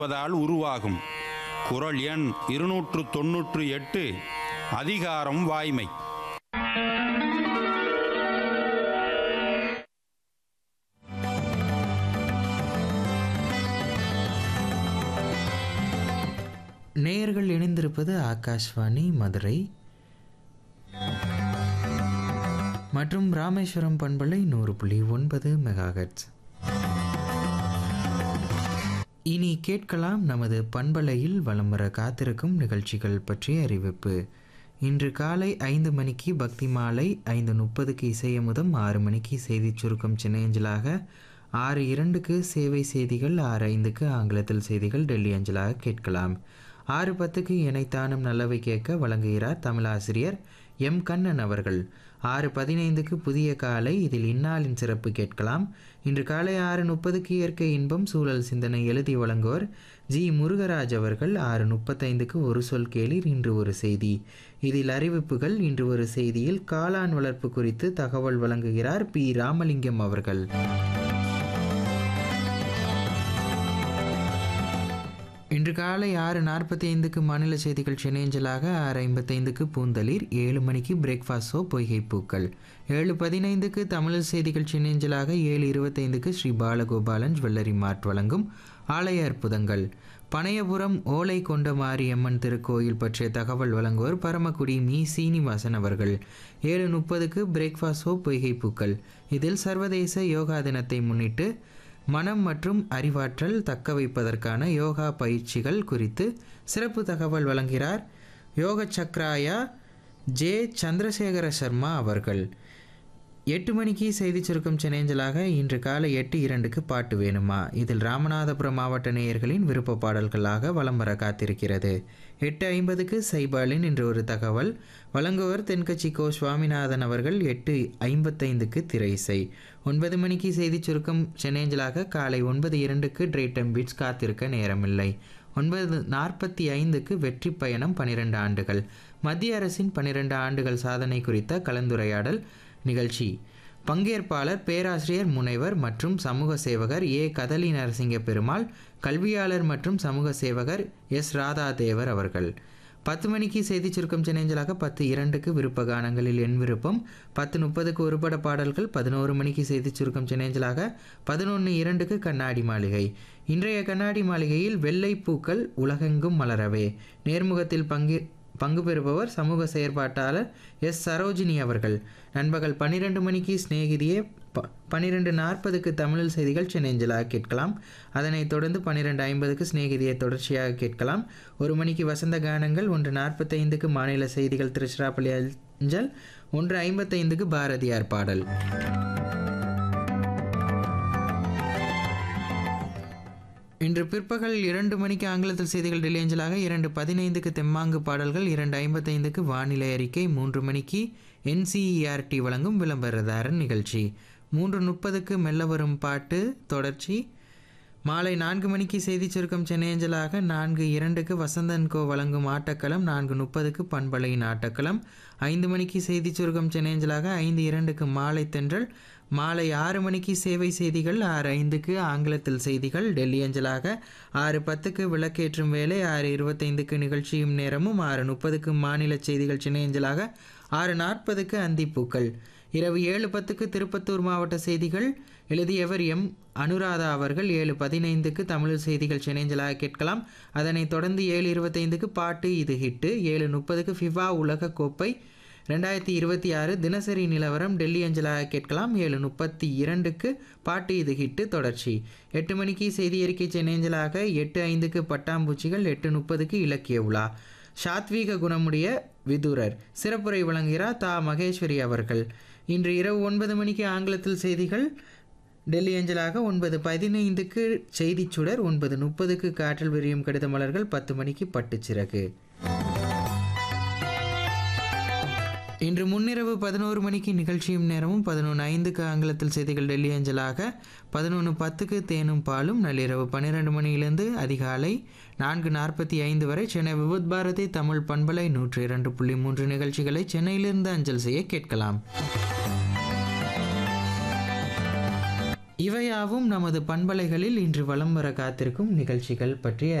என்பதால் உருவாகும் குறள் எண் இருநூற்று தொன்னூற்று எட்டு அதிகாரம் வாய்மை நேயர்கள் இணைந்திருப்பது ஆகாஷ்வாணி மதுரை மற்றும் ராமேஸ்வரம் பண்பலை நூறு புள்ளி ஒன்பது மெகாஹெட்ஸ் இனி கேட்கலாம் நமது பண்பலையில் வலம் வர காத்திருக்கும் நிகழ்ச்சிகள் பற்றிய அறிவிப்பு இன்று காலை ஐந்து மணிக்கு பக்தி மாலை ஐந்து முப்பதுக்கு இசையமுதம் ஆறு மணிக்கு செய்திச் சுருக்கம் சின்னையஞ்சலாக ஆறு இரண்டுக்கு சேவை செய்திகள் ஆறு ஐந்துக்கு ஆங்கிலத்தில் செய்திகள் டெல்லி அஞ்சலாக கேட்கலாம் ஆறு பத்துக்கு இணைத்தானும் நல்லவை கேட்க வழங்குகிறார் தமிழாசிரியர் எம் கண்ணன் அவர்கள் ஆறு பதினைந்துக்கு புதிய காலை இதில் இந்நாளின் சிறப்பு கேட்கலாம் இன்று காலை ஆறு முப்பதுக்கு இயற்கை இன்பம் சூழல் சிந்தனை எழுதி வழங்குவோர் ஜி முருகராஜ் அவர்கள் ஆறு முப்பத்தைந்துக்கு ஒரு சொல் கேளீர் இன்று ஒரு செய்தி இதில் அறிவிப்புகள் இன்று ஒரு செய்தியில் காளான் வளர்ப்பு குறித்து தகவல் வழங்குகிறார் பி ராமலிங்கம் அவர்கள் இன்று காலை ஆறு நாற்பத்தி ஐந்துக்கு மாநில செய்திகள் சென்னையஞ்சலாக ஆறு ஐம்பத்தைந்துக்கு பூந்தளிர் ஏழு மணிக்கு பிரேக்ஃபாஸ்ட் ஷோ பொய்கை பூக்கள் ஏழு பதினைந்துக்கு தமிழ் செய்திகள் சென்னையஞ்சலாக ஏழு இருபத்தைந்துக்கு ஸ்ரீ பாலகோபாலன் ஜுவல்லரி மார்ட் வழங்கும் ஆலய அற்புதங்கள் பனையபுரம் ஓலை கொண்ட மாரியம்மன் திருக்கோயில் பற்றிய தகவல் வழங்குவோர் பரமக்குடி மீ சீனிவாசன் அவர்கள் ஏழு முப்பதுக்கு பிரேக்ஃபாஸ்ட் ஷோ பொய்கை பூக்கள் இதில் சர்வதேச யோகா தினத்தை முன்னிட்டு மனம் மற்றும் அறிவாற்றல் தக்க வைப்பதற்கான யோகா பயிற்சிகள் குறித்து சிறப்பு தகவல் வழங்குகிறார் யோக சக்ராயா ஜே சந்திரசேகர சர்மா அவர்கள் எட்டு மணிக்கு செய்திச் சுருக்கம் சென்னைஞ்சலாக இன்று காலை எட்டு இரண்டுக்கு பாட்டு வேணுமா இதில் ராமநாதபுரம் மாவட்ட நேயர்களின் விருப்ப பாடல்களாக வலம் வர காத்திருக்கிறது எட்டு ஐம்பதுக்கு சைபாலின் என்ற ஒரு தகவல் வழங்குவர் தென்கட்சி கோ சுவாமிநாதன் அவர்கள் எட்டு ஐம்பத்தைந்துக்கு திரை இசை ஒன்பது மணிக்கு செய்திச் சுருக்கம் சென்னைஞ்சலாக காலை ஒன்பது இரண்டுக்கு டிரேட்டம் பீட்ஸ் காத்திருக்க நேரமில்லை ஒன்பது நாற்பத்தி ஐந்துக்கு வெற்றி பயணம் பனிரெண்டு ஆண்டுகள் மத்திய அரசின் பனிரெண்டு ஆண்டுகள் சாதனை குறித்த கலந்துரையாடல் நிகழ்ச்சி பங்கேற்பாளர் பேராசிரியர் முனைவர் மற்றும் சமூக சேவகர் ஏ கதலி நரசிங்க பெருமாள் கல்வியாளர் மற்றும் சமூக சேவகர் எஸ் ராதாதேவர் அவர்கள் பத்து மணிக்கு செய்திச் சுருக்கம் சென்னைஞ்சலாக பத்து இரண்டுக்கு விருப்ப கானங்களில் என் விருப்பம் பத்து முப்பதுக்கு ஒருபட பாடல்கள் பதினோரு மணிக்கு செய்திச் சுருக்கம் சென்னைஞ்சலாக பதினொன்று இரண்டுக்கு கண்ணாடி மாளிகை இன்றைய கண்ணாடி மாளிகையில் வெள்ளை பூக்கள் உலகெங்கும் மலரவே நேர்முகத்தில் பங்கு பங்கு பெறுபவர் சமூக செயற்பாட்டாளர் எஸ் சரோஜினி அவர்கள் நண்பகல் பன்னிரெண்டு மணிக்கு சிநேகிதியே ப பன்னிரெண்டு நாற்பதுக்கு தமிழில் செய்திகள் சென்னைஞ்சலாக கேட்கலாம் அதனைத் தொடர்ந்து பன்னிரெண்டு ஐம்பதுக்கு சிநேகிதியை தொடர்ச்சியாக கேட்கலாம் ஒரு மணிக்கு வசந்த கானங்கள் ஒன்று நாற்பத்தைந்துக்கு மாநில செய்திகள் திருச்சிராப்பள்ளி அஞ்சல் ஒன்று ஐம்பத்தைந்துக்கு பாரதியார் பாடல் இன்று பிற்பகல் இரண்டு மணிக்கு ஆங்கிலத்தில் செய்திகள் டெல்லி அஞ்சலாக இரண்டு பதினைந்துக்கு தெம்மாங்கு பாடல்கள் இரண்டு ஐம்பத்தைந்துக்கு வானிலை அறிக்கை மூன்று மணிக்கு என்சிஇஆர்டி வழங்கும் விளம்பரதாரன் நிகழ்ச்சி மூன்று முப்பதுக்கு மெல்ல வரும் பாட்டு தொடர்ச்சி மாலை நான்கு மணிக்கு செய்திச் சுருக்கம் சென்னையஞ்சலாக நான்கு இரண்டுக்கு வசந்தன் கோ வழங்கும் ஆட்டக்களம் நான்கு முப்பதுக்கு பண்பலையின் ஆட்டக்களம் ஐந்து மணிக்கு செய்திச் சுருக்கம் சென்னையஞ்சலாக ஐந்து இரண்டுக்கு மாலை தென்றல் மாலை ஆறு மணிக்கு சேவை செய்திகள் ஆறு ஐந்துக்கு ஆங்கிலத்தில் செய்திகள் டெல்லி அஞ்சலாக ஆறு பத்துக்கு விளக்கேற்றும் வேலை ஆறு இருபத்தைந்துக்கு நிகழ்ச்சியும் நேரமும் ஆறு முப்பதுக்கு மாநில செய்திகள் சென்னை அஞ்சலாக ஆறு நாற்பதுக்கு அந்திப்பூக்கள் இரவு ஏழு பத்துக்கு திருப்பத்தூர் மாவட்ட செய்திகள் எழுதியவர் எம் அனுராதா அவர்கள் ஏழு பதினைந்துக்கு தமிழ் செய்திகள் சென்னைஞ்சலாக கேட்கலாம் அதனைத் தொடர்ந்து ஏழு இருபத்தைந்துக்கு பாட்டு இது ஹிட்டு ஏழு முப்பதுக்கு ஃபிஃபா உலக கோப்பை ரெண்டாயிரத்தி இருபத்தி ஆறு தினசரி நிலவரம் டெல்லி அஞ்சலாக கேட்கலாம் ஏழு முப்பத்தி இரண்டுக்கு பாட்டு இது ஹிட்டு தொடர்ச்சி எட்டு மணிக்கு செய்தி அறிக்கை சென்னைஞ்சலாக எட்டு ஐந்துக்கு பட்டாம்பூச்சிகள் எட்டு முப்பதுக்கு இலக்கிய உலா சாத்வீக குணமுடைய விதுரர் சிறப்புரை வழங்குகிறார் தா மகேஸ்வரி அவர்கள் இன்று இரவு ஒன்பது மணிக்கு ஆங்கிலத்தில் செய்திகள் டெல்லி அஞ்சலாக ஒன்பது பதினைந்துக்கு செய்திச் சுடர் ஒன்பது முப்பதுக்கு காற்றில் விரியும் கடித மலர்கள் பத்து மணிக்கு பட்டுச்சிறகு இன்று முன்னிரவு பதினோரு மணிக்கு நிகழ்ச்சியும் நேரமும் பதினொன்று ஐந்துக்கு ஆங்கிலத்தில் செய்திகள் டெல்லி அஞ்சலாக பதினொன்று பத்துக்கு தேனும் பாலும் நள்ளிரவு பன்னிரெண்டு மணியிலிருந்து அதிகாலை நான்கு நாற்பத்தி ஐந்து வரை சென்னை விபத் பாரதி தமிழ் பண்பலை நூற்றி இரண்டு புள்ளி மூன்று நிகழ்ச்சிகளை சென்னையிலிருந்து அஞ்சல் செய்ய கேட்கலாம் இவை இவையாவும் நமது பண்பலைகளில் இன்று வலம் வர காத்திருக்கும் நிகழ்ச்சிகள் பற்றிய